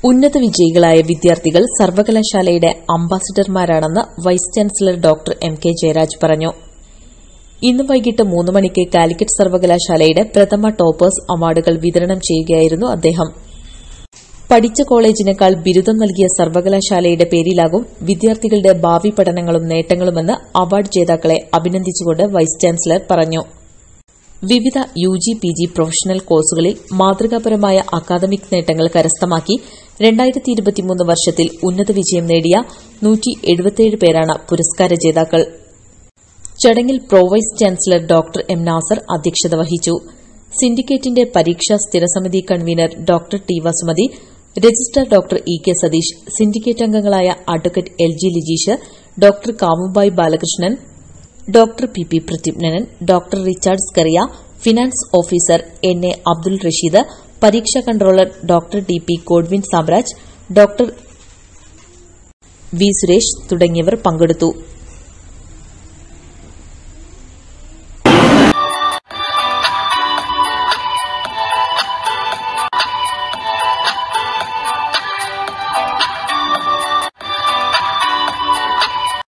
ഉന്നത വിജയികളായ വിദ്യാർത്ഥികൾ സർവകലാശാലയുടെ അംബാസിഡർമാരാണെന്ന് vice chancellor doctor M K Jayaraj പറഞ്ഞു ഇന്ന് വൈകിട്ട് മൂന്ന് മണിക്ക് കാലിക്കറ്റ് സർവകലാശാലയുടെ പ്രഥമ ടോപ്പേഴ്സ് അവാർഡുകൾ വിതരണം ചെയ്യുകയായിരുന്നു അദ്ദേഹം പഠിച്ച കോളേജിനേക്കാൾ ബിരുദം നൽകിയ സർവകലാശാലയുടെ പേരിലാകും വിദ്യാർത്ഥികളുടെ ഭാവി പഠനങ്ങളും നേട്ടങ്ങളുമെന്ന് അവാർഡ് ജേതാക്കളെ അഭിനന്ദിച്ചുകൊണ്ട് വൈസ് ചാൻസലർ പറഞ്ഞു വിവിധ U G P G professional കോഴ്സുകളിൽ മാതൃകാപരമായ അക്കാദമിക് നേട്ടങ്ങൾ കരസ്ഥമാക്കി രണ്ടായിരത്തി ഇരുപത്തിമൂന്ന് വർഷത്തിൽ ഉന്നത വിജയം നേടിയ നൂറ്റി എഴുപത്തിയേഴ് പേരാണ് പുരസ്കാര ജേതാക്കൾ ചടങ്ങിൽ pro vice chancellor doctor M Nasar അധ്യക്ഷത വഹിച്ചു സിൻഡിക്കേറ്റിന്റെ പരീക്ഷാ സ്ഥിരസമിതി convener doctor T Vasumathi registrar doctor E K Satheesh syndicate അംഗങ്ങളായ advocate L G Lijeesh doctor Kavubai Balakrishnan doctor P P Pradyumnan doctor Richard Scaria finance officer N A Abdul Rasheed പരീക്ഷാ controller doctor T P Godwin Samraj doctor V Suresh തുടങ്ങിയവർ പങ്കെടുത്തു